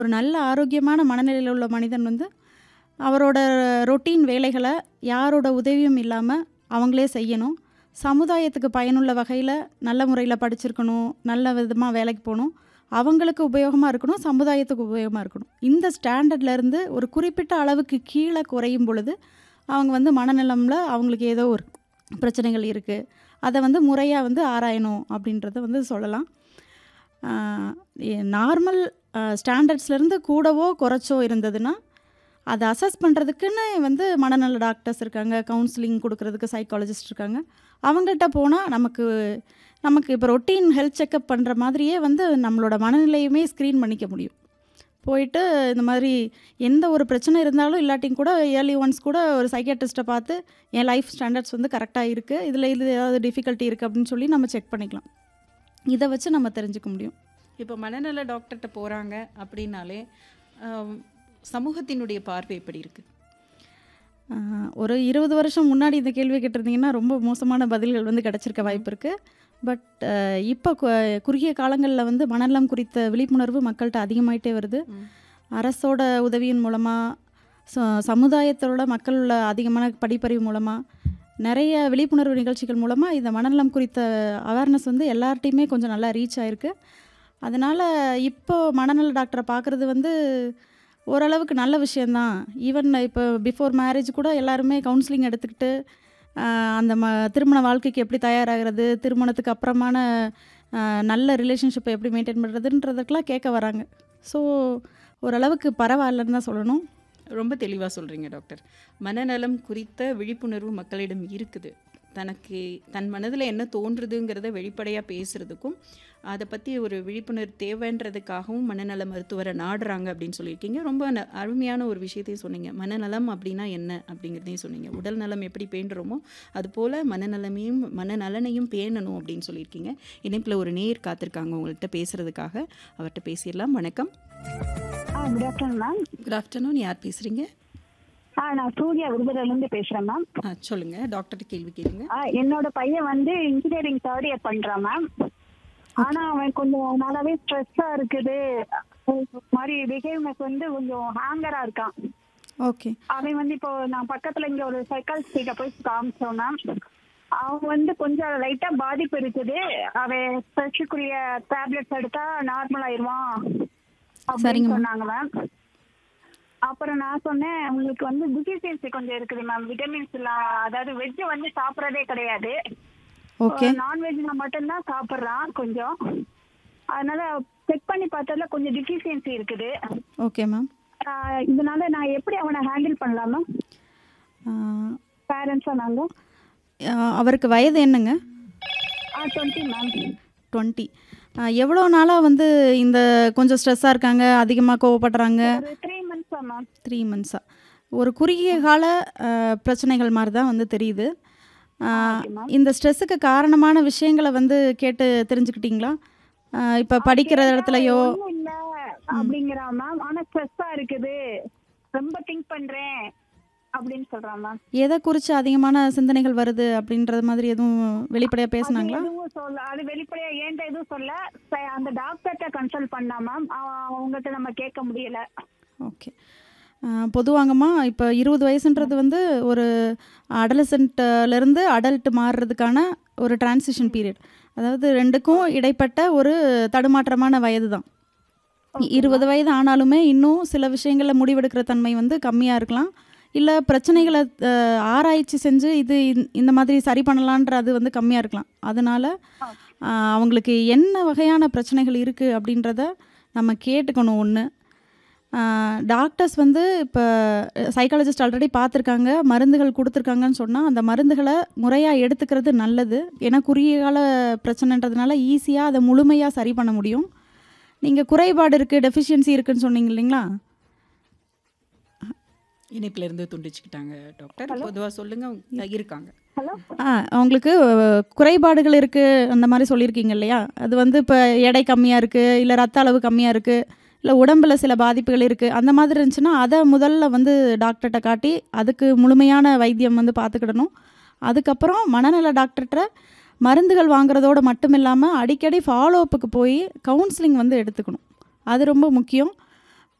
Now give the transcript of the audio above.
ஒரு நல்ல ஆரோக்கியமான மனநிலையில் உள்ள மனிதன் வந்து அவரோட ரொட்டீன் வேலைகளை யாரோட உதவியும் இல்லாமல் அவங்களே செய்யணும் சமுதாயத்துக்கு பயனுள்ள வகையில் நல்ல முறையில் படிச்சிருக்கணும் நல்ல விதமாக வேலைக்கு போகணும் அவங்களுக்கு உபயோகமாக இருக்கணும் சமுதாயத்துக்கு உபயோகமாக இருக்கணும் இந்த ஸ்டாண்டர்ட்ல இருந்து ஒரு குறிப்பிட்ட அளவுக்கு கீழே குறையும் பொழுது அவங்க வந்து மனநலம்ல அவங்களுக்கு ஏதோ ஒரு பிரச்சனைகள் இருக்குது அதை வந்து முறையாக வந்து ஆராயணும் அப்படின்றத வந்து சொல்லலாம் நார்மல் ஸ்டாண்டர்ட்ஸ்லேருந்து கூடவோ குறைச்சோ இருந்ததுன்னா அதை அசஸ் பண்ணுறதுக்குன்னு வந்து மனநல டாக்டர்ஸ் இருக்காங்க கவுன்சிலிங் கொடுக்கறதுக்கு சைக்காலஜிஸ்ட் இருக்காங்க அவங்கள்ட்ட போனால் நமக்கு நமக்கு இப்போ ரொட்டீன் ஹெல்த் செக்கப் பண்ணுற மாதிரியே வந்து நம்மளோட மனநிலையுமே ஸ்க்ரீன் பண்ணிக்க முடியும் போயிட்டு இந்த மாதிரி எந்த ஒரு பிரச்சனை இருந்தாலும் இல்லாட்டியும் கூட இயர்லி ஒன்ஸ் கூட ஒரு சைக்கியாட்ரிஸ்ட்டை பார்த்து என் லைஃப் ஸ்டாண்டர்ட்ஸ் வந்து கரெக்டாக இருக்குது இதில் இது ஏதாவது டிஃபிகல்ட்டி இருக்குது அப்படின்னு சொல்லி நம்ம செக் பண்ணிக்கலாம் இதை வச்சு நம்ம தெரிஞ்சுக்க முடியும் இப்போ மனநல டாக்டர்கிட்ட போகிறாங்க அப்படின்னாலே ஆம், சமூகத்தினுடைய பார்வை எப்படி இருக்குது ஆஹ், ஒரு இருபது வருஷம் முன்னாடி இந்த கேள்வி கேட்டிருந்தீங்கன்னா ரொம்ப மோசமான பதில்கள் வந்து கிடச்சிருக்க வாய்ப்பு இருக்குது பட் இப்போ குறுகிய காலங்களில் வந்து மனநலம் குறித்த விழிப்புணர்வு மக்கள்கிட்ட அதிகமாயிட்டே வருது ம். அரசோட உதவியின் மூலமாக ச சமுதாயத்தோட மக்களோட அதிகமான படிப்பறிவு மூலமாக நிறைய விழிப்புணர்வு நிகழ்ச்சிகள் மூலமாக இந்த மனநலம் குறித்த அவேர்னஸ் வந்து எல்லார்ட்டையுமே கொஞ்சம் நல்லா ரீச் ஆயிருக்கு அதனால் இப்போ மனநல டாக்டரை பார்க்குறது வந்து ஓரளவுக்கு நல்ல விஷயந்தான் ஈவன் இப்போ பிஃபோர் மேரேஜ் கூட எல்லாருமே கவுன்சிலிங் எடுத்துக்கிட்டு ஆஹ், அந்த ம திருமண வாழ்க்கைக்கு எப்படி தயாராகிறது திருமணத்துக்கு அப்புறமான ஆஹ், நல்ல ரிலேஷன்ஷிப்பை எப்படி மெயின்டைன் பண்ணுறதுன்றதுக்கெலாம் கேட்க வராங்க ஸோ ஓரளவுக்கு பரவாயில்லன்னு தான் சொல்லணும் ரொம்ப தெளிவாக சொல்கிறீங்க டாக்டர் மனநலம் குறித்த விழிப்புணர்வு மக்களிடம் இருக்குது தனக்கு தன் மனதில் என்ன தோன்றுதுங்கிறத வெளிப்படையாக பேசுகிறதுக்கும் அதை பற்றி ஒரு விழிப்புணர்வு தேவைன்றதுக்காகவும் மனநல மருத்துவரை நாடுறாங்க அப்படின்னு சொல்லியிருக்கீங்க ரொம்ப ந- அருமையான ஒரு விஷயத்தையும் சொன்னீங்க மனநலம் அப்படின்னா என்ன அப்படிங்கிறதையும் சொன்னீங்க உடல் நலம் எப்படி பேண்டுறோமோ அதுபோல் மனநலமையும் மனநலனையும் பேணணும் அப்படின்னு சொல்லியிருக்கீங்க இணைப்பில் ஒரு நேர் காத்திருக்காங்க உங்கள்கிட்ட பேசுகிறதுக்காக அவர்கிட்ட பேசிடலாம் வணக்கம் ஆ good afternoon ma'am good afternoon யார் பேசுகிறீங்க ஆ நான் சூர்யா விருதுலேருந்து பேசுகிறேன் மேம் ஆ சொல்லுங்கள் டாக்டர் கேள்வி கேளுங்க ஆ என்னோட பையன் வந்து இன்ஜினியரிங் தேர்ட் இயர் பண்ணுறான் மேம் ஆனால் அவன் கொஞ்சம் நல்லாவே ஸ்ட்ரெஸ்ஸாக இருக்குது ஒரு மாதிரி பிஹேவ்னஸ் வந்து கொஞ்சம் ஹேங்கராக இருக்கான் ஓகே அவன் வந்து இப்போ நான் பக்கத்தில் இங்கே ஒரு சைக்காலஜிஸ்ட போய் காமிச்சோம் மேம் அவன் வந்து கொஞ்சம் லைட்டாக பாதிப்பு இருக்குது அவன் ஸ்ட்ரெஸ்ஸுக்குரிய டேப்லெட்ஸ் எடுத்தா நார்மல் ஆயிடுவான் சரிங்க அப்படின்னு ma'am. சொன்னாங்க மேம் அப்புறம் நான் சொன்னேன் உங்களுக்கு வந்து டிஃபிஷியன்சி கொஞ்சம் இருக்குது மேம் விட்டமின்ஸ் எல்லாம் அதாவது வெஜ் வந்து சாப்பிட்றதே கிடையாது ஓகே நான்வெஜ்ல மட்டும்தான் சாப்பிட்றான் கொஞ்சம் அதனால செக் பண்ணி பார்த்ததுல கொஞ்சம் டிஃபிஷியன்சி இருக்குது ஓகே மேம் ஆஹ் இதனால நான் எப்படி அவனை ஹேண்டில் பண்ணலாமா பேரண்ட்ஸா நாங்க அவருக்கு வயது என்னங்க ஆ டுவெண்ட்டி மேம் டுவெண்ட்டி எவ்வளோ நாளாக வந்து இந்த கொஞ்சம் ஸ்ட்ரெஸ்ஸாக இருக்காங்க அதிகமாக கோவப்படுறாங்க ஒரு த்ரீ மந்த்ஸா மேம் த்ரீ மந்த்ஸாக ஒரு குறுகிய கால அஹ், பிரச்சனைகள் மாதிரி தான் வந்து தெரியுது அஹ், okay, ma'am. இந்த ஸ்ட்ரெஸ்ஸுக்கு காரணமான விஷயங்களை வந்து கேட்டு தெரிஞ்சுக்கிட்டீங்களா இப்போ படிக்கிற இடத்துலையோ ஒண்ணும் இல்ல அப்படிங்கிறான் மேம் ஆனா ஸ்ட்ரெஸ்ஸா இருக்குது ரொம்ப திங்க் பண்றேன் அப்படின்னு சொல்றான் மேம் எதை குறித்து அதிகமான சிந்தனைகள் வருது அப்படின்றது மாதிரி எதுவும் வெளிப்படையாக பேசுனாங்களா எதுவும் சொல்ல அது வெளிப்படையா ஏன்ட்ட எதுவும் சொல்ல ச- அந்த டாக்டர்கிட்ட கன்சல்ட் பண்ணா மேம் அவங்ககிட்ட நம்ம கேட்க முடியல ஓகே பொதுவாங்கம்மா இப்போ இருபது வயசுன்றது வந்து ஒரு அடலசென்ட்லேருந்து அடல்ட் மாறுறதுக்கான ஒரு டிரான்சிஷன் பீரியட் அதாவது ரெண்டுக்கும் இடைப்பட்ட ஒரு தடுமாற்றமான வயது தான் இருபது வயது ஆனாலுமே இன்னும் சில விஷயங்களில் முடிவெடுக்கிற தன்மை வந்து கம்மியாக இருக்கலாம் இல்லை பிரச்சனைகளை அஹ், ஆராய்ச்சி செஞ்சு இது இந்த- இந்த மாதிரி சரி பண்ணலான்ற அது வந்து கம்மியாக இருக்கலாம் அதனால் அவங்களுக்கு என்ன வகையான பிரச்சனைகள் இருக்குது அப்படின்றத நம்ம கேட்டுக்கணும் ஒன்று டாக்டர்ஸ் வந்து இப்போ சைக்காலஜிஸ்ட் ஆல்ரெடி பார்த்துருக்காங்க மருந்துகள் கொடுத்துருக்காங்கன்னு சொன்னால் அந்த மருந்துகளை முறையாக எடுத்துக்கிறது நல்லது ஏன்னா குறுகிய கால பிரச்சனைன்றதுனால ஈஸியாக அதை முழுமையாக சரி பண்ண முடியும் நீங்கள் குறைபாடு இருக்குது டெஃபிஷியன்சி இருக்குன்னு சொன்னீங்க இல்லைங்களா இணைப்புல இருந்து துண்டிச்சுக்கிட்டாங்க டாக்டர் பொதுவாக சொல்லுங்க அவங்க இருக்காங்க ஹலோ ஆ அவங்களுக்கு அஹ், குறைபாடுகள் இருக்குது அந்த மாதிரி சொல்லியிருக்கீங்க இல்லையா அது வந்து இப்போ எடை கம்மியாக இருக்குது இல்லை ரத்த அளவு கம்மியாக இருக்குது இல்லை உடம்புல சில பாதிப்புகள் இருக்குது அந்த மாதிரி இருந்துச்சுன்னா அதை முதல்ல வந்து டாக்டர்கிட்ட காட்டி அதுக்கு முழுமையான வைத்தியம் வந்து பார்த்துக்கிடணும் அதுக்கப்புறம் மனநல டாக்டர்கிட்ட மருந்துகள் வாங்குறதோட மட்டும் இல்லாமல் அடிக்கடி ஃபாலோ அப்புக்கு போய் கவுன்சிலிங் வந்து எடுத்துக்கணும் அது ரொம்ப முக்கியம்